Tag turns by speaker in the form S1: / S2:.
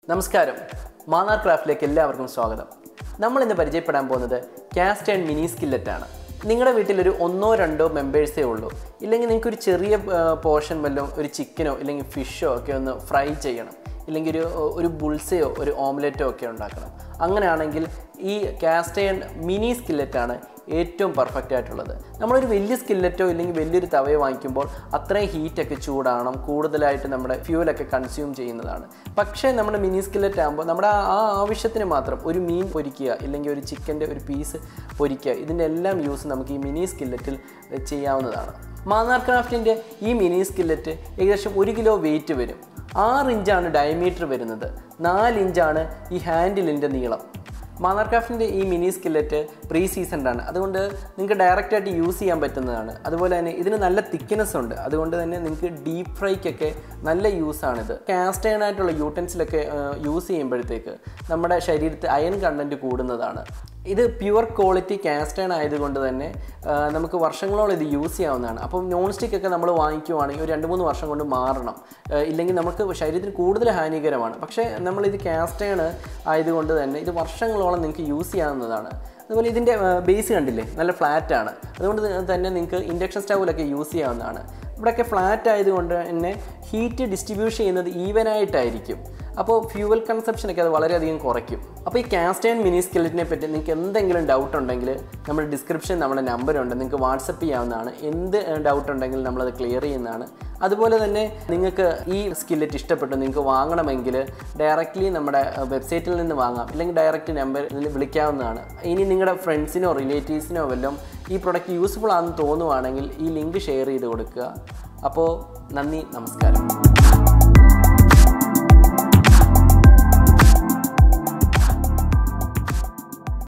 S1: നമസ്കാരം മാന്നാർ ക്രാഫ്റ്റിലേക്ക് എല്ലാവർക്കും സ്വാഗതം നമ്മൾ ഇന്ന് പരിചയപ്പെടാൻ പോകുന്നത് കാസ്റ്റ് ആൻഡ് മിനി സ്കില്ലറ്റ് ആണ് നിങ്ങളുടെ വീട്ടിൽ ഒരു ഒന്നോ രണ്ടോ മെമ്പേഴ്സേ ഉള്ളൂ ഇല്ലെങ്കിൽ നിങ്ങൾക്ക് ഒരു ചെറിയ പോർഷൻ വല്ലതും ഒരു ചിക്കനോ ഇല്ലെങ്കിൽ ഫിഷോ ഒക്കെ ഒന്ന് ഫ്രൈ ചെയ്യണം ഇല്ലെങ്കിൽ ഒരു ഒരു ബുൾസയോ ഒരു ഓംലെറ്റോ ഒക്കെ ഉണ്ടാക്കണം അങ്ങനെയാണെങ്കിൽ ഈ കാസ്റ്റ് ആൻഡ് മിനി സ്കില്ലറ്റാണ് ഏറ്റവും പെർഫെക്റ്റ് ആയിട്ടുള്ളത് നമ്മളൊരു വലിയ സ്കില്ലറ്റോ ഇല്ലെങ്കിൽ വലിയൊരു തവയോ വാങ്ങിക്കുമ്പോൾ അത്രയും ഹീറ്റൊക്കെ ചൂടാവണം കൂടുതലായിട്ട് നമ്മുടെ ഫ്യൂലൊക്കെ കൺസ്യൂം ചെയ്യുന്നതാണ് പക്ഷേ നമ്മുടെ മിനി സ്കില്ലറ്റ് ആകുമ്പോൾ നമ്മുടെ ആ ആ ആവശ്യത്തിന് മാത്രം ഒരു മീൻ പൊരിക്കുക ഇല്ലെങ്കിൽ ഒരു ചിക്കൻ്റെ ഒരു പീസ് പൊരിക്കുക ഇതിൻ്റെ എല്ലാം യൂസ് നമുക്ക് ഈ മിനി സ്കില്ലറ്റിൽ ചെയ്യാവുന്നതാണ് മാന്നാർ ക്രാഫ്റ്റിൻ്റെ ഈ മിനി സ്കില്ലറ്റ് ഏകദേശം ഒരു കിലോ വെയിറ്റ് വരും ആറ് ഇഞ്ചാണ് ഡയമീറ്റർ വരുന്നത് നാല് ഇഞ്ചാണ് ഈ ഹാൻഡിലിൻ്റെ നീളം മാന്നാർ ക്രാഫ്റ്റിൻ്റെ ഈ മിനി സ്കില്ലറ്റ് പ്രീ സീസൺഡ് ആണ് അതുകൊണ്ട് നിങ്ങൾക്ക് ഡയറക്റ്റായിട്ട് യൂസ് ചെയ്യാൻ പറ്റുന്നതാണ് അതുപോലെ തന്നെ ഇതിന് നല്ല തിക്നെസ് ഉണ്ട് അതുകൊണ്ട് തന്നെ നിങ്ങൾക്ക് ഡീപ്പ് ഫ്രൈക്കൊക്കെ നല്ല യൂസാണിത് കാസ്റ്റ് അയൺ ആയിട്ടുള്ള യൂട്ടൻസിലൊക്കെ യൂസ് ചെയ്യുമ്പോഴത്തേക്ക് നമ്മുടെ ശരീരത്തിൽ അയൺ കണ്ടൻറ്റ് കൂടുന്നതാണ് ഇത് പ്യുവർ ക്വാളിറ്റി കാസ്റ്റ് അയൺ ആയതുകൊണ്ട് തന്നെ ആ, നമുക്ക് വർഷങ്ങളോളം ഇത് യൂസ് ചെയ്യാവുന്നതാണ് അപ്പം നോൺ സ്റ്റിക്ക് ഒക്കെ നമ്മൾ വാങ്ങിക്കുവാണെങ്കിൽ ഒരു രണ്ട് മൂന്ന് വർഷം കൊണ്ട് മാറണം ആ, ഇല്ലെങ്കിൽ നമുക്ക് ശരീരത്തിന് കൂടുതൽ ഹാനികരമാണ് പക്ഷേ നമ്മളിത് കാസ്റ്റ് അയൺ ആയതുകൊണ്ട് തന്നെ ഇത് വർഷങ്ങളോളം നിങ്ങൾക്ക് യൂസ് ചെയ്യാവുന്നതാണ് അതുപോലെ ഇതിൻ്റെ ബേസ് കണ്ടില്ലേ നല്ല ഫ്ലാറ്റ് ആണ് അതുകൊണ്ട് തന്നെ നിങ്ങൾക്ക് ഇൻഡക്ഷൻ സ്റ്റൗവിലൊക്കെ യൂസ് ചെയ്യാവുന്നതാണ് ഇവിടെയൊക്കെ ഫ്ലാറ്റ് ആയതുകൊണ്ട് തന്നെ ഹീറ്റ് ഡിസ്ട്രിബ്യൂട്ട് ചെയ്യുന്നത് ഈവനായിട്ടായിരിക്കും അപ്പോൾ ഫ്യൂവൽ കൺസപ്ഷനൊക്കെ അത് വളരെയധികം കുറയ്ക്കും അപ്പോൾ ഈ കാസ്റ്റ് ആൻഡ് മിനി സ്കെലറ്റിനെ പറ്റി നിങ്ങൾക്ക് എന്തെങ്കിലും ഡൗട്ട് ഉണ്ടെങ്കിൽ നമ്മുടെ ഡിസ്ക്രിപ്ഷൻ നമ്മുടെ നമ്പറുണ്ട് നിങ്ങൾക്ക് വാട്സപ്പ് ചെയ്യാവുന്നതാണ് എന്ത് ഡൗട്ട് ഉണ്ടെങ്കിലും നമ്മളത് ക്ലിയർ ചെയ്യുന്നതാണ് അതുപോലെ തന്നെ നിങ്ങൾക്ക് ഈ സ്കില്ലറ്റ് ഇഷ്ടപ്പെട്ടു നിങ്ങൾക്ക് വാങ്ങണമെങ്കിൽ ഡയറക്റ്റ്ലി നമ്മുടെ വെബ്സൈറ്റിൽ നിന്ന് വാങ്ങാം ഇല്ലെങ്കിൽ ഡയറക്റ്റ് നമ്പറിൽ വിളിക്കാവുന്നതാണ് ഇനി നിങ്ങളുടെ ഫ്രണ്ട്സിനോ റിലേറ്റീവ്സിനോ വല്ലതും ഈ പ്രൊഡക്റ്റ് യൂസ്ഫുൾ ആണെന്ന് തോന്നുവാണെങ്കിൽ ഈ ലിങ്ക് ഷെയർ ചെയ്ത് കൊടുക്കുക അപ്പോൾ നന്ദി നമസ്കാരം